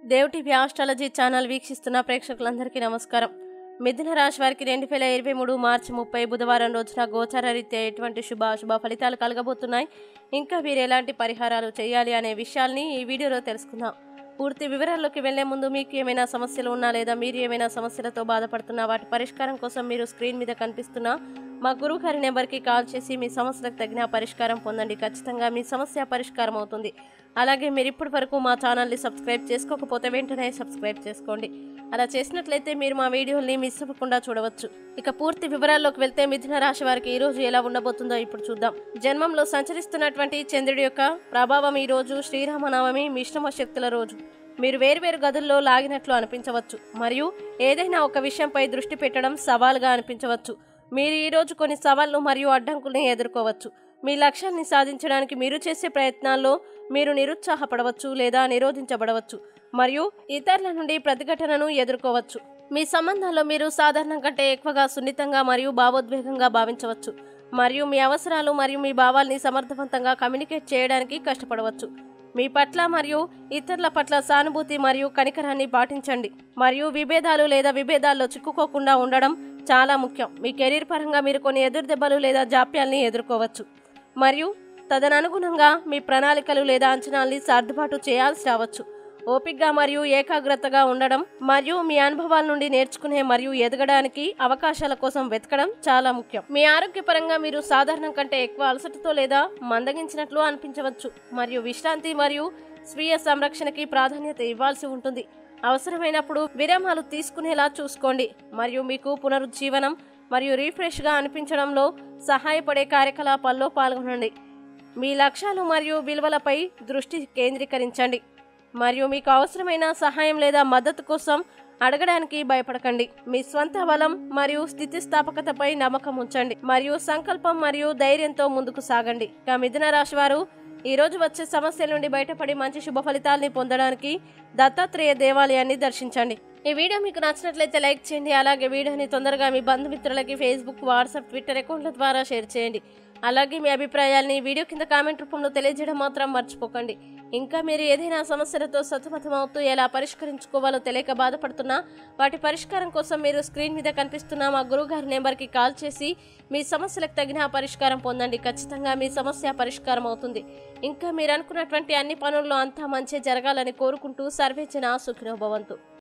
Dev TV astrology channel వీక్షిస్తున్న ప్రేక్షకులందరికీ నమస్కారం మిథున రాశి వారికి రెండు వేల ఇరవై మూడు మార్చి ముప్పై బుధవారం రోజున గోచార రీత్యా ఎటువంటి శుభ అశుభ ఫలితాలు కలగబోతున్నాయి ఇంకా మీరు ఎలాంటి పరిహారాలు చేయాలి అనే విషయాల్ని ఈ వీడియోలో తెలుసుకుందాం పూర్తి వివరాల్లోకి వెళ్లే ముందు మీకు ఏమైనా సమస్యలు ఉన్నా లేదా మీరు ఏమైనా సమస్యలతో బాధపడుతున్నా వాటి పరిష్కారం కోసం మీరు స్క్రీన్ మీద కనిపిస్తున్న మా గురువు గారి నెంబర్కి కాల్ చేసి మీ సమస్యలకు తగిన పరిష్కారం పొందండి ఖచ్చితంగా మీ సమస్య పరిష్కారం అవుతుంది అలాగే మీరు ఇప్పటి వరకు మా ఛానల్ని సబ్స్క్రైబ్ చేసుకోకపోతే వెంటనే సబ్స్క్రైబ్ చేసుకోండి అలా చేసినట్లయితే మీరు మా వీడియోల్ని మిస్ అవ్వకుండా చూడవచ్చు ఇక పూర్తి వివరాల్లోకి వెళ్తే మిథున రాశి వారికి ఈ రోజు ఎలా ఉండబోతుందో ఇప్పుడు చూద్దాం జన్మంలో సంచరిస్తున్నటువంటి చంద్రుడి యొక్క ప్రభావం ఈ రోజు శ్రీరామనవమి మిశ్రమ శక్తుల రోజు మీరు వేర్వేరు గదుల్లో లాగినట్లు అనిపించవచ్చు మరియు ఏదైనా ఒక విషయంపై దృష్టి పెట్టడం సవాల్గా అనిపించవచ్చు మీరు ఈ రోజు కొన్ని సవాళ్లు మరియు అడ్డంకుల్ని ఎదుర్కోవచ్చు మీ లక్ష్యాన్ని సాధించడానికి మీరు చేసే ప్రయత్నాల్లో మీరు నిరుత్సాహపడవచ్చు లేదా నిరోధించబడవచ్చు మరియు ఇతరుల నుండి ప్రతిఘటనను ఎదుర్కోవచ్చు మీ సంబంధాల్లో మీరు సాధారణం కంటే ఎక్కువగా సున్నితంగా మరియు భావోద్వేగంగా భావించవచ్చు మరియు మీ అవసరాలు మరియు మీ భావాల్ని సమర్థవంతంగా కమ్యూనికేట్ చేయడానికి కష్టపడవచ్చు మీ పట్ల మరియు ఇతరుల పట్ల సానుభూతి మరియు కనికరాన్ని పాటించండి మరియు విభేదాలు లేదా విభేదాల్లో చిక్కుకోకుండా ఉండడం చాలా ముఖ్యం మీ కెరీర్ పరంగా మీరు కొన్ని ఎదురు దెబ్బలు లేదా జాప్యాల్ని ఎదుర్కోవచ్చు మరియు తదననుగుణంగా మీ ప్రణాళికలు లేదా అంచనాల్ని సర్దుబాటు చేయాల్సి రావచ్చు ఓపికగా మరియు ఏకాగ్రతగా ఉండడం మరియు మీ అనుభవాల నుండి నేర్చుకునే మరియు ఎదగడానికి అవకాశాల కోసం వెతకడం చాలా ముఖ్యం మీ ఆరోగ్యపరంగా మీరు సాధారణం కంటే ఎక్కువ అలసటతో లేదా మందగించినట్లు అనిపించవచ్చు మరియు విశ్రాంతి మరియు స్వీయ సంరక్షణకి ప్రాధాన్యత ఇవ్వాల్సి ఉంటుంది అవసరమైనప్పుడు విరామాలు తీసుకునేలా చూసుకోండి మరియు మీకు పునరుజ్జీవనం మరియు రీఫ్రెష్గా అనిపించడంలో సహాయపడే కార్యకలాపాల్లో పాల్గొనండి మీ లక్ష్యాలు మరియు విలువలపై దృష్టి కేంద్రీకరించండి మరియు మీకు అవసరమైన సహాయం లేదా మద్దతు కోసం అడగడానికి భయపడకండి మీ స్వంత బలం మరియు స్థితిస్థాపకతపై నమ్మకం ఉంచండి మరియు సంకల్పం మరియు ధైర్యంతో ముందుకు సాగండి ఇక మిథున రాశి వారు ఈ రోజు వచ్చే సమస్యల నుండి బయటపడి మంచి శుభ ఫలితాల్ని పొందడానికి దత్తాత్రేయ దేవాలయాన్ని దర్శించండి ఈ వీడియో మీకు నచ్చినట్లయితే లైక్ చేయండి అలాగే వీడియోని తొందరగా మీ బంధుమిత్రులకి ఫేస్బుక్ వాట్సాప్ ట్విట్టర్ అకౌంట్ల ద్వారా షేర్ చేయండి అలాగే మీ అభిప్రాయాల్ని వీడియో కింద కామెంట్ రూపంలో తెలియజేయడం మాత్రం మర్చిపోకండి ఇంకా మీరు ఏదైనా సమస్యలతో సతమతమవుతూ ఎలా పరిష్కరించుకోవాలో తెలియక బాధపడుతున్నా వాటి పరిష్కారం కోసం మీరు స్క్రీన్ మీద కనిపిస్తున్న మా గురువుగారి నెంబర్కి కాల్ చేసి మీ సమస్యలకు తగిన పరిష్కారం పొందండి ఖచ్చితంగా మీ సమస్య పరిష్కారం అవుతుంది ఇంకా మీరు అనుకున్నటువంటి అన్ని పనుల్లో అంతా మంచి జరగాలని కోరుకుంటూ సర్వేచన సుఖినోభవంతు